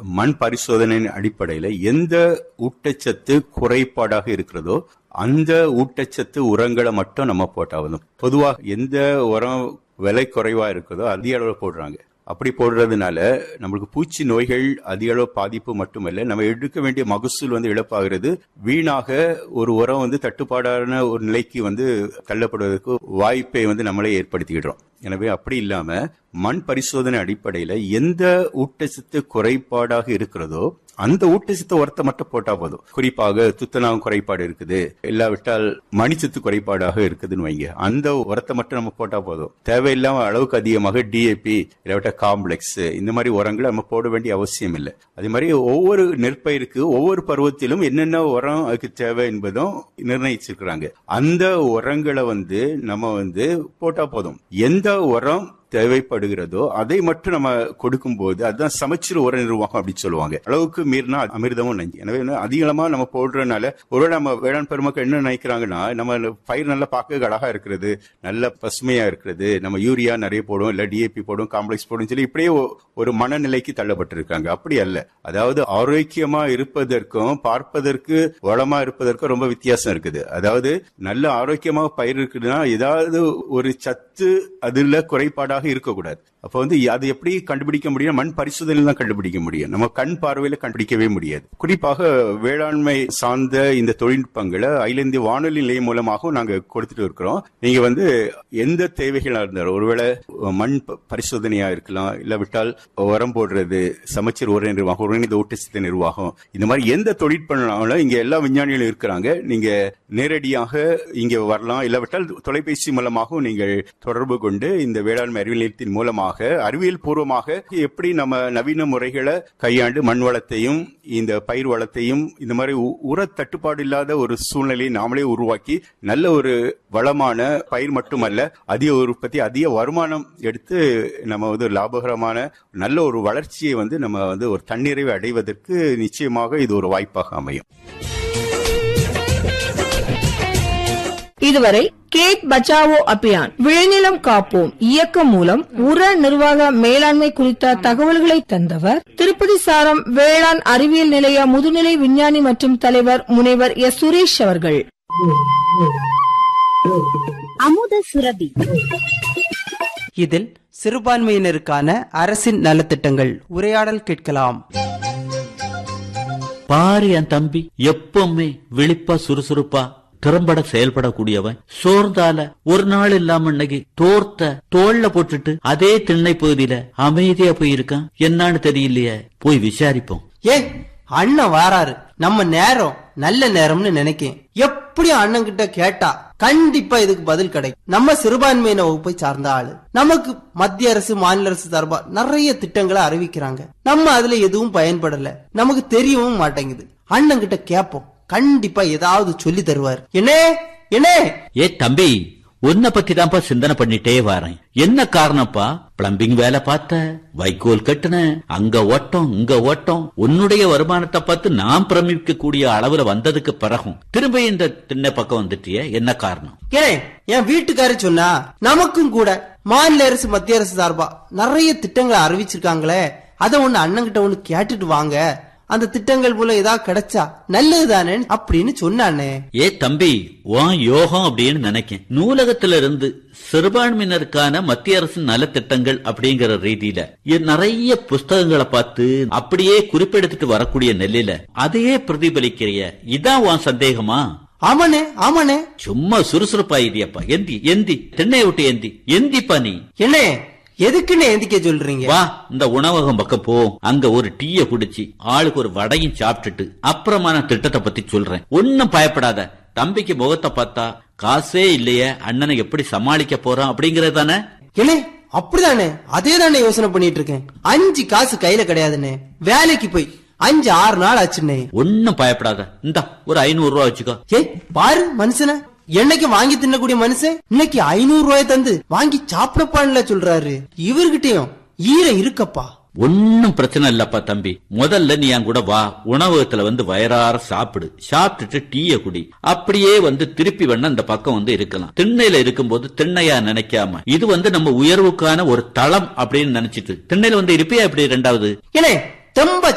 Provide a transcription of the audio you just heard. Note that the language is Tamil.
மண் பரிசோதனையின் அடிப்படையில எந்த ஊட்டச்சத்து குறைபாடாக இருக்கிறதோ அந்த ஊட்டச்சத்து உரங்களை மட்டும் நம்ம போட்டாகணும் பொதுவாக எந்த உரம் விலை குறைவா இருக்குதோ அதிக அளவு போடுறாங்க அப்படி போடுறதுனால நம்மளுக்கு பூச்சி நோய்கள் அதிக அளவு பாதிப்பு மட்டுமல்ல நம்ம எடுக்க வேண்டிய மகசூல் வந்து இழப்பாகிறது வீணாக ஒரு உரம் வந்து தட்டுப்பாடான ஒரு நிலைக்கு வந்து தள்ளப்படுவதற்கு வாய்ப்பை வந்து நம்மளே ஏற்படுத்திக்கிடுறோம் எனவே அப்படி இல்லாம மண் பரிசோதனை அடிப்படையில எந்த ஊட்டச்சத்து குறைபாடாக இருக்கிறதோ அந்த ஊட்டச்சத்து உரத்தை மட்டும் போட்டா போதும் குறிப்பாக துத்தநாகம் குறைபாடு இருக்குது இல்லாவிட்டால் மணிச்சத்து குறைபாடாக இருக்குதுன்னு வைங்க அந்த உரத்தை மட்டும் நம்ம போட்டா போதும் தேவையில்லாம அளவுக்கு அதிகமாக டிஏபி இல்லாவிட்ட காம்ப்ளெக்ஸ் இந்த மாதிரி உரங்களை நம்ம போட வேண்டிய அவசியம் இல்லை அதே மாதிரி ஒவ்வொரு நெற்பயிருக்கு ஒவ்வொரு பருவத்திலும் என்னென்ன உரம் அதுக்கு தேவை என்பதும் நிர்ணயிச்சிருக்கிறாங்க அந்த உரங்களை வந்து நம்ம வந்து போட்டா போதும் எந்த உரம் தேவைப்படுகிறதோ அதை மட்டும் நம்ம கொடுக்கும்போது அதுதான் சமச்சீர் உர நிர்வாகம் அப்படின்னு சொல்லுவாங்க அளவுக்கு மீறினா அமிர்தமும் நஞ்சு எனவே வந்து அதிகமா நம்ம போடுறதுனால ஒருவேளை நம்ம வேளாண் பெருமக்கள் என்ன நினைக்கிறாங்கன்னா நம்ம பயிர் நல்லா பார்க்க அழகா இருக்கிறது நல்ல பசுமையா இருக்கிறது நம்ம யூரியா நிறைய போடும் இல்ல டிஏபி போடும் காம்ப்ளெக்ஸ் போடும் சொல்லி இப்படியே ஒ- ஒரு மனநிலைக்கு தள்ளப்பட்டிருக்காங்க அப்படி அல்ல அதாவது ஆரோக்கியமா இருப்பதற்கும் பார்ப்பதற்கு வளமா இருப்பதற்கும் ரொம்ப வித்தியாசம் இருக்குது அதாவது நல்ல ஆரோக்கியமாக பயிர் இருக்குதுன்னா ஏதாவது ஒரு சத்து அதுல குறைபாடாக இருக்கக்கூடாது அப்ப வந்து அது எப்படி கண்டுபிடிக்க முடியும் மண் பரிசோதனையில் தான் கண்டுபிடிக்க முடியும் நம்ம கண் பார்வையில கண்டுபிடிக்கவே முடியாது குறிப்பாக வேளாண்மை சார்ந்த இந்த தொழில்நுட்பங்களை அகில இந்திய வானொலி நிலையம் மூலமாகவும் நாங்க கொடுத்துட்டு இருக்கிறோம் நீங்க வந்து எந்த தேவைகளா இருந்தாலும் ஒருவேளை மண் ப- பரிசோதனையா இருக்கலாம் இல்லாவிட்டால் உரம் போடுறது சமச்சீர் உர நிர்வாகம் ஒருங்கிணைந்த ஊட்டச்சத்து நிர்வாகம் இந்த மாதிரி எந்த தொழில்நுட்பம்னாலும் இங்க எல்லா விஞ்ஞானிகளும் இருக்கிறாங்க நீங்க நேரடியாக இங்க வரலாம் இல்லாவிட்டால் தொலைபேசி மூலமாகவும் நீங்கள் தொடர்பு கொண்டு இந்த வேளாண்மை அறிவியல் நிலையத்தின் மூலமாக அறிவியல் பூர்வமாக எப்படி நம்ம நவீன முறைகளை கையாண்டு மண் வளத்தையும் இந்த பயிர் வளத்தையும் இந்த மாதிரி உ- உர தட்டுப்பாடு இல்லாத ஒரு சூழ்நிலையை நாமளே உருவாக்கி நல்ல ஒரு வளமான பயிர் மட்டுமல்ல அதிக உற்பத்தி அதிக வருமானம் எடுத்து நம்ம வந்து ஒரு லாபகரமான நல்ல ஒரு வளர்ச்சியை வந்து நம்ம வந்து ஒரு தன்னிறைவை அடைவதற்கு நிச்சயமாக இது ஒரு வாய்ப்பாக அமையும் இதுவரை கேட் பச்சாவோ அபியான் விளைநிலம் காப்போம் இயக்கம் மூலம் உர நிர்வாக மேலாண்மை குறித்த தகவல்களை தந்தவர் திருப்பதி சாரம் வேளாண் அறிவியல் நிலைய முதுநிலை விஞ்ஞானி மற்றும் தலைவர் முனைவர் எஸ் சுரேஷ் அவர்கள் அமுத சுரபி இதில் சிறுபான்மையினருக்கான அரசின் நலத்திட்டங்கள் உரையாடல் கேட்கலாம் பாரு என் தம்பி எப்பவுமே விழிப்பா சுறுசுறுப்பா திறம்பட செயல்படக்கூடியவன் சோர்ந்தால ஒரு நாள் இல்லாம இன்னைக்கு தோர்த்த தோல்ல போட்டுட்டு அதே திண்ணை பகுதியில அமைதியா போயிருக்கான் என்னன்னு தெரியலையே போய் விசாரிப்போம் ஏ அண்ணன் வாராரு நம்ம நேரம் நல்ல நேரம்னு நினைக்கேன் எப்படி அண்ணன் கிட்ட கேட்டா கண்டிப்பா இதுக்கு பதில் கிடைக்கும் நம்ம சிறுபான்மையின வகுப்பை சார்ந்த ஆளு நமக்கு மத்திய அரசு மாநில அரசு சார்பா நிறைய திட்டங்களை அறிவிக்கிறாங்க நம்ம அதுல எதுவும் பயன்படல நமக்கு தெரியவும் மாட்டேங்குது அண்ணன் கிட்ட கேப்போம் கண்டிப்பா ஏதாவது சொல்லி தருவார் என்னே என்னே ஏ தம்பி உன்னை பத்தி தான்ப்பா சிந்தனை பண்ணிட்டே வரேன் என்ன காரணப்பா பிளம்பிங் வேலை பார்த்த வைக்கோல் கட்டுன அங்க ஓட்டம் இங்க ஓட்டம் உன்னுடைய வருமானத்தை பார்த்து நான் பிரமிக்க கூடிய அளவுல வந்ததுக்கு பிறகும் திரும்ப இந்த திண்ணை பக்கம் வந்துட்டியே என்ன காரணம் ஏன் என் வீட்டுக்காரு சொன்னா நமக்கும் கூட மாநில அரசு மத்திய அரசு சார்பா நிறைய திட்டங்களை அறிவிச்சிருக்காங்களே அத ஒண்ணு அண்ணன்கிட்ட ஒண்ணு கேட்டுட்டு வாங்க அந்த திட்டங்கள் மூலம் ஏதாவது கிடைச்சா நல்லதுதானே அப்படின்னு சொன்னானே ஏ தம்பி உன் யோகம் அப்படின்னு நினைக்கேன் நூலகத்துல இருந்து சிறுபான்மையினருக்கான மத்திய அரசின் நலத்திட்டங்கள் அப்படிங்கிற ரீதியில இ- நிறைய புஸ்தகங்களை பார்த்து அப்படியே குறிப்பெடுத்துட்டு வரக்கூடிய நெல்லில அதையே பிரதிபலிக்கிறிய இதான் உன் சந்தேகமா ஆமாண்ணே ஆமாண்ணே சும்மா சுறுசுறுப்பாயிரியாப்பா எந்தி எந்தி தென்னை விட்டு எந்தி எந்திப்பா நீ என்ன எதுக்குன்னு எந்திக்க சொல்றீங்க வா இந்த உணவகம் பக்கம் போ அங்க ஒரு டீய குடிச்சு ஆளுக்கு ஒரு வடையும் சாப்பிட்டுட்டு அப்புறமா நான் திட்டத்தை பத்தி சொல்றேன் ஒன்னும் பயப்படாத தம்பிக்கு முகத்தை பார்த்தா காசே இல்லையே அண்ணனை எப்படி சமாளிக்க போறான் அப்படிங்கறது தானே என்ன அப்படிதானே அதே தானே யோசனை பண்ணிட்டு இருக்கேன் அஞ்சு காசு கையில கிடையாதுண்ணே வேலைக்கு போய் அஞ்சு ஆறு நாள் ஆச்சுண்ணே ஒன்னும் பயப்படாத இந்தா ஒரு ஐநூறு ரூபா வச்சுக்கோ ஏய் பாரு மனுஷன என்னைக்கு வாங்கி தின்னக்கூடிய மனுஷன் இன்னைக்கு ஐநூறு ரூபாய் தந்து வாங்கி சாப்பிடப்பான்ல சொல்றாரு இவர்கிட்டயும் ஈரம் இருக்கப்பா ஒன்னும் பிரச்சனை இல்லப்பா தம்பி முதல்ல நீ என் கூட வா உணவகத்துல வந்து வயறார சாப்பிடு சாப்பிட்டுட்டு டீய குடி அப்படியே வந்து திருப்பி வேணா இந்த பக்கம் வந்து இருக்கலாம் திண்ணையில இருக்கும்போது திண்ணையா நினைக்காம இது வந்து நம்ம உயர்வுக்கான ஒரு தளம் அப்படின்னு நினைச்சிட்டு திண்ணையில வந்து இருப்பியா இப்படி ரெண்டாவது ஏனே தெம்ப